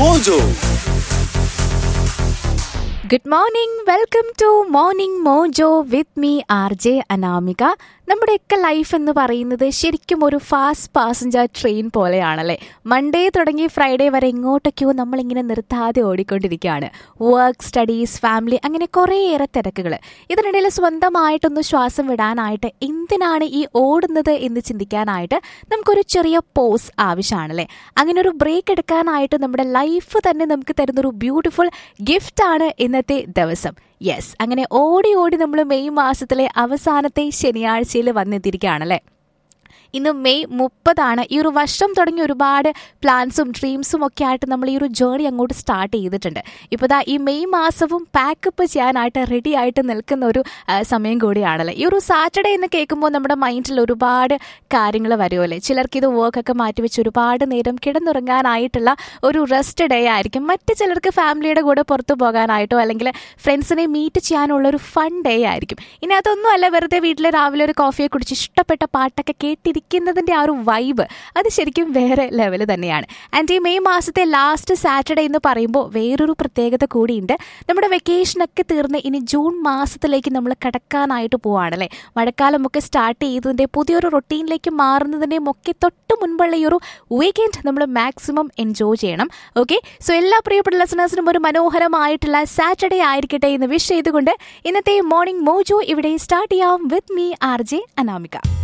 Mojo. Good morning welcome to morning Mojo with me R J Anamika നമ്മുടെയൊക്കെ life എന്ന് പറയുന്നത് ശരിക്കും ഒരു ഫാസ്റ്റ് പാസഞ്ചർ ട്രെയിൻ പോലെയാണല്ലേ മൺഡേ തുടങ്ങി ഫ്രൈഡേ വരെ എങ്ങോട്ടൊക്കെയോ നമ്മളിങ്ങനെ നിർത്താതെ ഓടിക്കൊണ്ടിരിക്കുകയാണ് വർക്ക് സ്റ്റഡീസ് ഫാമിലി അങ്ങനെ കുറേയേറെ തിരക്കുകൾ ഇതിനിടയിൽ സ്വന്തമായിട്ടൊന്ന് ശ്വാസം വിടാനായിട്ട് എന്തിനാണ് ഈ ഓടുന്നത് എന്ന് ചിന്തിക്കാനായിട്ട് നമുക്കൊരു ചെറിയ പോസ് ആവശ്യമാണല്ലേ അങ്ങനെ ഒരു ബ്രേക്ക് എടുക്കാനായിട്ട് നമ്മുടെ ലൈഫ് തന്നെ നമുക്ക് തരുന്നൊരു ബ്യൂട്ടിഫുൾ ഗിഫ്റ്റാണ് ഇന്നത്തെ ദിവസം യെസ് അങ്ങനെ ഓടി ഓടി നമ്മൾ മെയ് മാസത്തിലെ അവസാനത്തെ ശനിയാഴ്ചയിൽ വന്നെത്തിയിരിക്കുകയാണല്ലേ ഇന്ന് മെയ് മുപ്പതാണ് ഈ ഒരു വർഷം തുടങ്ങി ഒരുപാട് പ്ലാൻസും ഡ്രീംസും ഒക്കെ ആയിട്ട് നമ്മൾ ഈ ഒരു ജേർണി അങ്ങോട്ട് സ്റ്റാർട്ട് ചെയ്തിട്ടുണ്ട് ഇപ്പോൾ ദാ ഈ മെയ് മാസവും പാക്കപ്പ് ചെയ്യാനായിട്ട് റെഡി ആയിട്ട് നിൽക്കുന്ന ഒരു ആ, സമയം കൂടിയാണല്ലോ ഈ ഒരു സാറ്റർഡേ എന്ന് കേൾക്കുമ്പോൾ നമ്മുടെ മൈൻഡിൽ ഒരുപാട് കാര്യങ്ങൾ വരുമല്ലേ ചിലർക്ക് ഇത് വർക്കൊക്കെ മാറ്റിവെച്ച് ഒരുപാട് നേരം കിടന്നുറങ്ങാനായിട്ടുള്ള ഒരു റെസ്റ്റ് ഡേ ആയിരിക്കും മറ്റ് ചിലർക്ക് ഫാമിലിയുടെ കൂടെ പുറത്തു പോകാനായിട്ടോ അല്ലെങ്കിൽ ഫ്രണ്ട്സിനെ മീറ്റ് ചെയ്യാനുള്ള ഒരു ഫൺ ഡേ ആയിരിക്കും ഇനി അതൊന്നും അല്ല വെറുതെ വീട്ടിൽ രാവിലെ ഒരു കോഫിയെ കുടിച്ച് ഇഷ്ടപ്പെട്ട പാട്ടൊക്കെ കേട്ടിരിക്കുന്നതിൻ്റെ ആ ഒരു വൈബ് അത് ശരിക്കും വേറെ ലെവൽ തന്നെയാണ് ആൻഡ് ഈ മെയ് മാസത്തെ ലാസ്റ്റ് സാറ്റർഡേ എന്ന് പറയുമ്പോൾ വേറൊരു പ്രത്യേകത കൂടിയുണ്ട് നമ്മുടെ വെക്കേഷനൊക്കെ തീർന്ന് ഇനി ജൂൺ മാസത്തിലേക്ക് നമ്മൾ കടക്കാനായിട്ട് പോവാണല്ലേ മഴക്കാലമൊക്കെ സ്റ്റാർട്ട് ചെയ്തതിൻ്റെ പുതിയൊരു റൊട്ടീനിലേക്ക് മാറുന്നതിൻ്റെയും ഒക്കെ തൊട്ട് മുൻപുള്ള ഈ ഒരു വീക്കെൻഡ് നമ്മൾ മാക്സിമം എൻജോയ് ചെയ്യണം ഓക്കെ സോ എല്ലാ പ്രിയപ്പെട്ട ലെസണേഴ്സിനും ഒരു മനോഹരമായിട്ടുള്ള സാറ്റർഡേ ആയിരിക്കട്ടെ എന്ന് വിഷ് ചെയ്തുകൊണ്ട് ഇന്നത്തെ മോർണിംഗ് മോജോ ഇവിടെ സ്റ്റാർട്ട് ചെയ്യാം with me R J Anamika